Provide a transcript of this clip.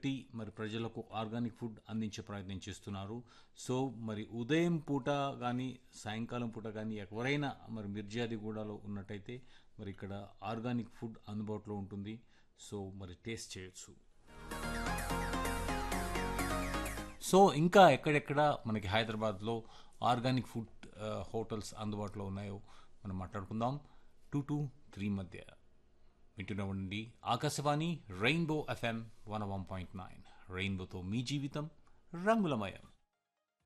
పెట్టి మరి ప్రజలకు ఆర్గానిక్ ఫుడ్ అందించే ప్రయత్నం చేస్తున్నారు సో మరి ఉదయం పూట కానీ సాయంకాలం పూట కానీ ఎవరైనా మరి మిర్జాదిగూడలో ఉన్నట్టయితే మరి ఇక్కడ ఆర్గానిక్ ఫుడ్ అందుబాటులో ఉంటుంది సో మరి టేస్ట్ చేయొచ్చు సో ఇంకా ఎక్కడెక్కడ మనకి హైదరాబాద్లో ఆర్గానిక్ ఫుడ్ ఆ, హోటల్స్ అందుబాటులో ఉన్నాయో మనం మాట్లాడుకుందాం టూ టు త్రీ మధ్య వింటూనే ఉండండి Akashvani rainbow F M one one point nine రెయిన్బోతో మీ జీవితం రంగులమయం